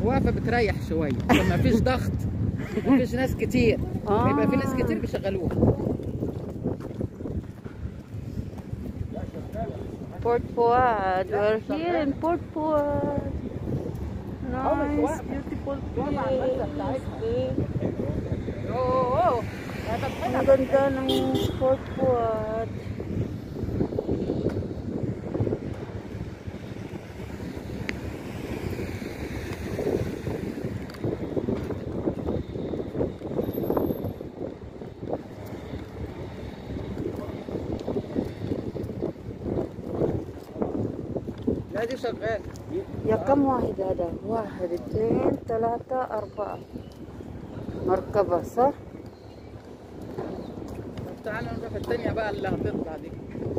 واقفه بتريح شويه لما فيش ضغط مفيش ناس كتير آه. يبقى في ناس كتير بيشغلوها Port Fuad. We're here in Port Fuad. Nice, beautiful place. اوه Ang ganda ng Port Fuad. لا دي شغال يا كم واحد هذا؟ واحد اثنين ثلاثة أربعة مركبة صح؟ طب تعالى نروح التانية بقى اللي هتطلع دي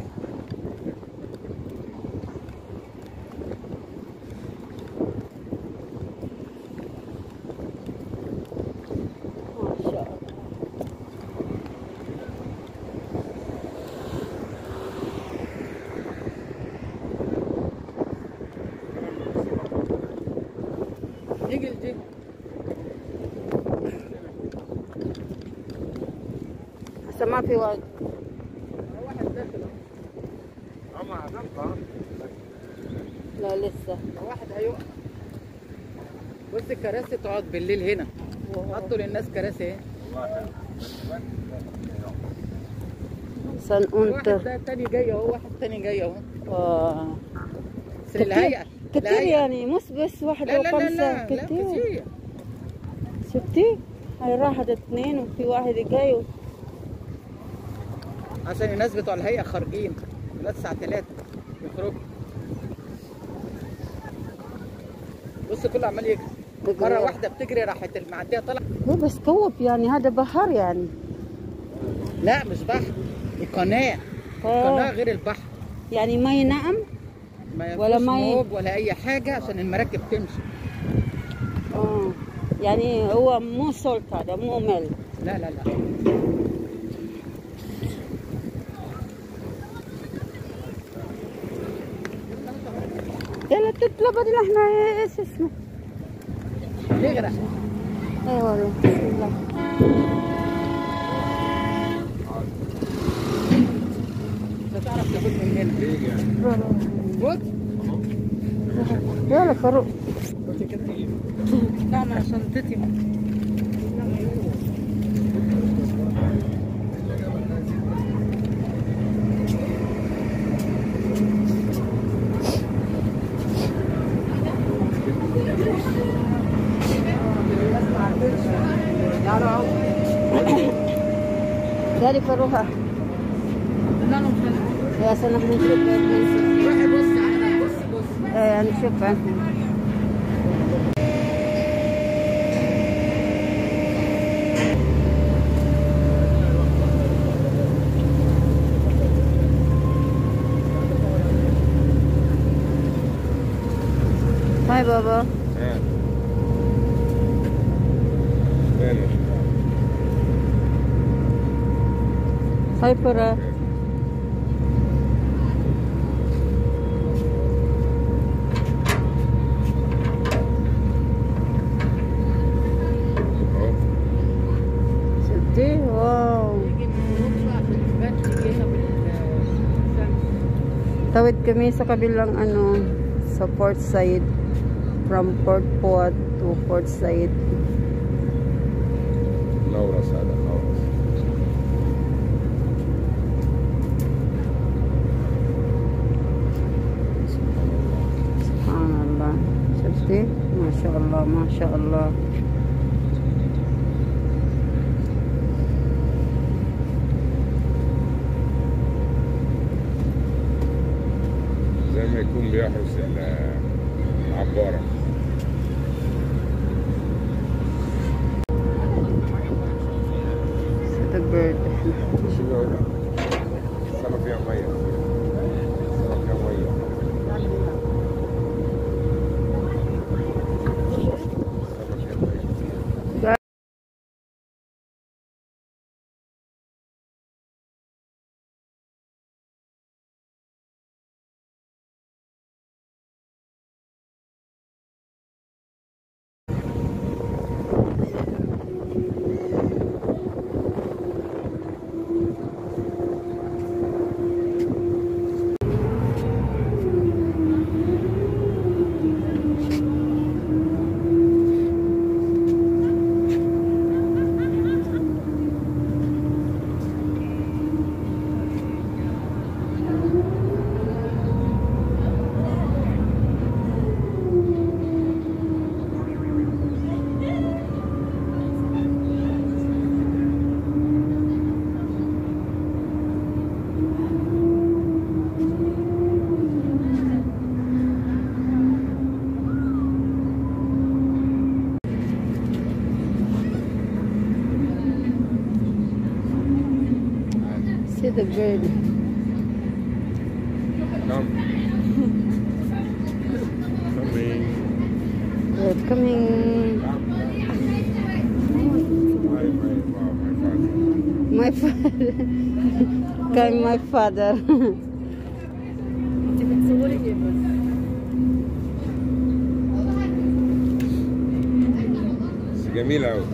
ما شاء الله نيجي لدي هسه ما في وقت واحد داخل أهو. لا لسه واحد هيقع بص الكراسي تقعد بالليل هنا حطوا للناس كراسي اهي سن واحد أنتر ده تاني جاي اهو واحد تاني جاي اهو آه. بس الهيئة كتير الهيئة. يعني مش بس واحد لا أو لا لا خمسة لا, لا كتير كتير شفتي؟ هاي راحت اثنين وفي واحد جاي و- عشان الناس بتوع الهيئة خارجين لا الساعة 3 يخرجوا بص كله عمال يجري بيجري. مرة واحدة بتجري راحت المعدية طلع هو بس كوب يعني هذا بحر يعني لا مش بحر دي قناة آه. قناة غير البحر يعني ما ينعم ما ولا فيهوش مي. موج ولا أي حاجة عشان المراكب تمشي آه. يعني هو مو سولت هذا مو مل لا لا لا يلا تطلع بدل احنا ايش اسمه تغرق ايوه والله. بسم الله مش هتعرف تاخد من هنا بص يلا فاروق بص كده لا انا شنطتي داري فاروقها لا انا مش يا سنة احنا نشوف بس روحي بص على بص بص ايه نشوف عنها هاي بابا هاي فرا شفتي واو Tawid kami sa kabilang ano sa port side from Port Puat to Port Said. نورس هذا نورس سبحان الله شفتي ما شاء الله ما شاء الله زي ما يكون بيحرس ال- العبارة the bird شنو هنا؟ السما فيها مية السما فيها مية the bird. Come. Coming. They're coming. My, my, wow, my father. My father. Kay my father. بس جميلة أوي.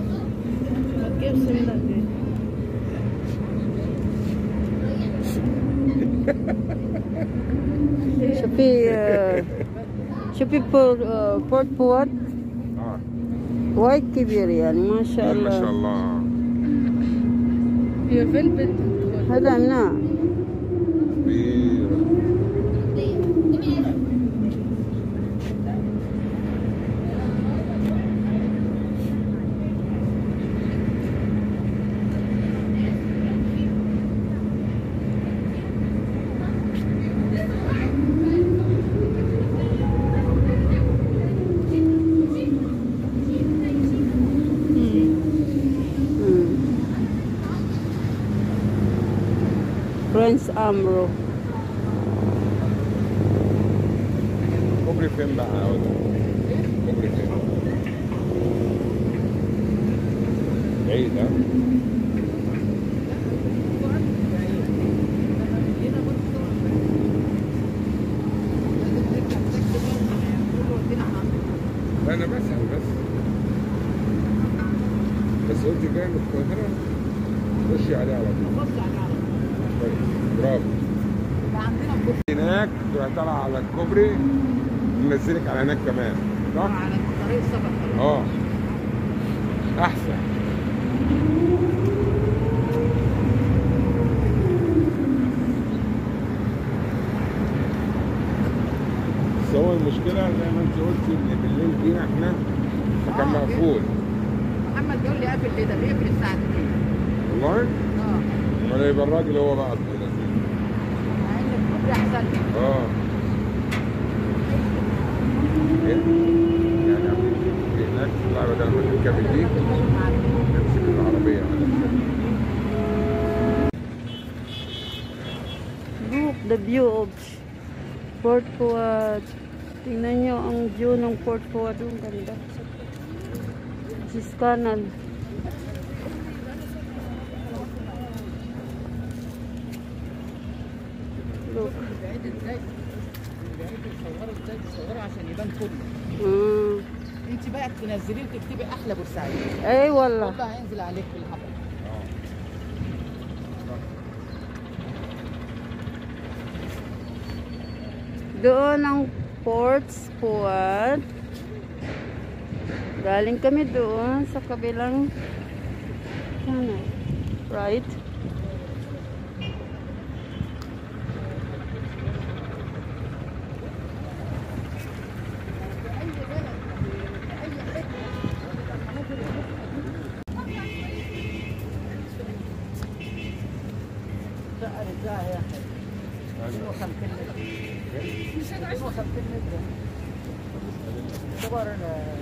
شوفي آه، شوفي بور آه، بورت بوات اه وايد كبير يعني ما شاء ما شاء الله الله هي فين بنت هذا هنا كبيرة برنس امرو كوبري فين بقى يا ولد؟ كوبري فين؟ بعيد ها؟ لا انا بسأل بس بس قلت جاي من القاهرة خشي عليه على طول طيب برافو هناك تروح طالعة على الكوبري ننزلك على هناك كمان صح؟ على طريق السفر اه احسن بس هو المشكلة زي ما انت قلتي ان بالليل جينا احنا فكان آه، مقفول محمد بيقول لي قافل ليه ده بيقفل الساعه 2 والله اه ولا يبقى الراجل هو بقى ابن لذيذ مع ان الكوبري احسن لي. اه ايه؟ يعني عاملين كده هناك تطلع بدل ما تركبي دي تمسك العربية على الشارع. Look, the view of Port Fuad. Tingnan nyo ang view ng Port Fuad. Ang ganda. This canal. Look. بعيد ازاي بعيد بتصوروا ازاي بتصوروا عشان يبان كله Mm. انت بقى تنزليه وتكتبي احلى بورسعيد Ay, wala. والله هينزل عليك بالحبل اه Doon ang Port Fuad. Galing kami doon sa kabilang sana. Right? لا رجاء يا اخي 52 متر 52 متر صور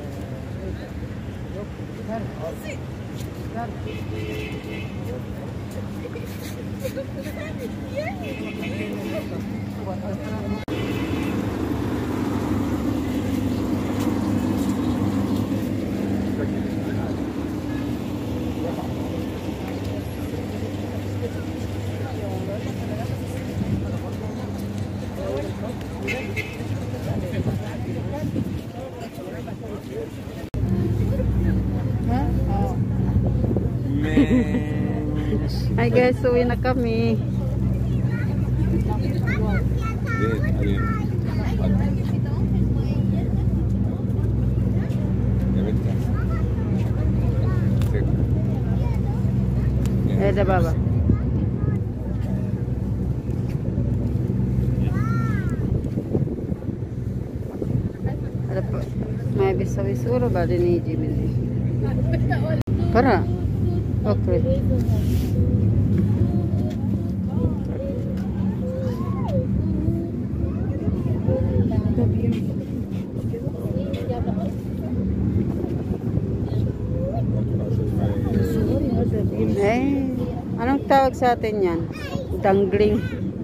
ها اه Hi guys, uwi na kami. زيت علينا يا بنت زيت. Eh, da baba. Ada po. May bisawisuro ba din ni Jimmy? Para. Okay. Eh, anong tawag sa atin yan? dangling.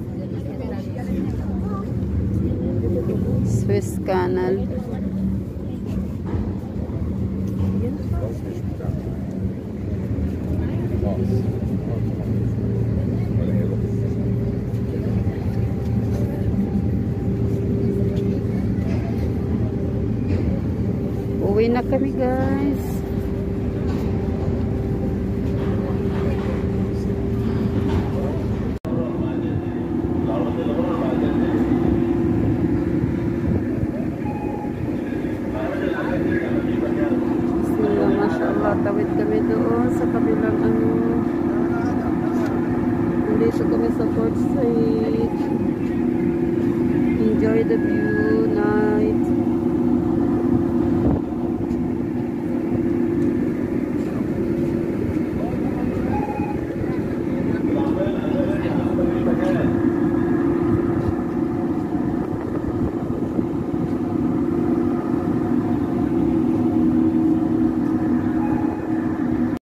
Swiss Canal. خلاص مش بتاعنا خلاص ولا هي بس Uwi na kami guys. Bismillah, Masya Allah. Tawid kami doon sa kabilang ano. Nandito kami sa Port Said.